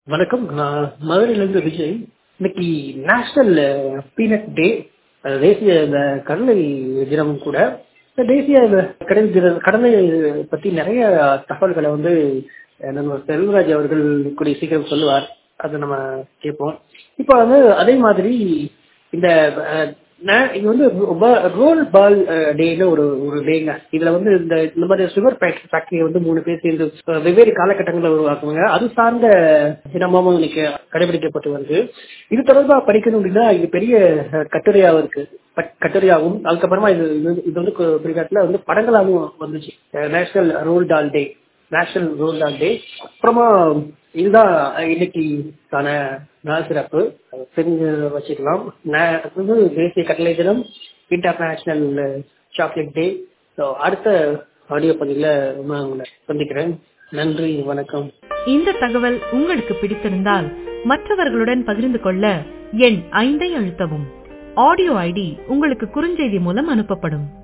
வணக்கம் நான் மதுரையிலேருந்து விஜய் இன்னைக்கு நேஷனல் பீனட் டே தேசிய இந்த கடலை தினமும் கூட இந்த தேசிய இந்த கடல் தின கடலை பற்றி நிறைய தகவல்களை வந்து நம்ம செல்வராஜ் அவர்கள் கூடிய சீக்கிரம் சொல்லுவார் அதை நம்ம கேட்போம் இப்போ வந்து அதே மாதிரி இந்த அஹ், நே- இது வந்து ரோல் பால் டேன்னு ஒரு ஒரு டேங்க இதுல வந்து இந்த இந்த மாதிரி சுகர் ஃபேக்டரியை வந்து மூணு பேர் சேர்ந்து அஹ், வெவ்வேறு காலகட்டங்களில் உருவாக்குவாங்க அது சார்ந்த தினமும் இன்னைக்கு கடைபிடிக்கப்பட்டு வருது இது தொடர்பா படிக்கணும் அப்படின்னா இது பெரிய அஹ், கட்டுரையாவும் இருக்கு பட்- கட்டுரையாகவும் அதுக்கப்புறமா இது இது- இது வந்து கு- பிற்காலத்துல வந்து படங்களாகவும் வந்துச்சு national roll doll day national roll doll day அப்புறமா இதுதான் இன்னைக்கான நாள் சிறப்பு தெரிஞ்சு வச்சுக்கலாம் நே- இது தேசிய கட்டளை தினம் இன்டர்நேஷனல் சாக்லேட் டே ஸோ அடுத்த ஆடியோ பதிவில் நான் உங்களை சந்திக்கிறேன் நன்றி வணக்கம் இந்த தகவல் உங்களுக்கு பிடித்திருந்தால் மற்றவர்களுடன் பகிர்ந்து கொள்ள எண் ஐந்தை அழுத்தவும் ஆடியோ ஐடி உங்களுக்கு குறுஞ்செய்தி மூலம் அனுப்பப்படும்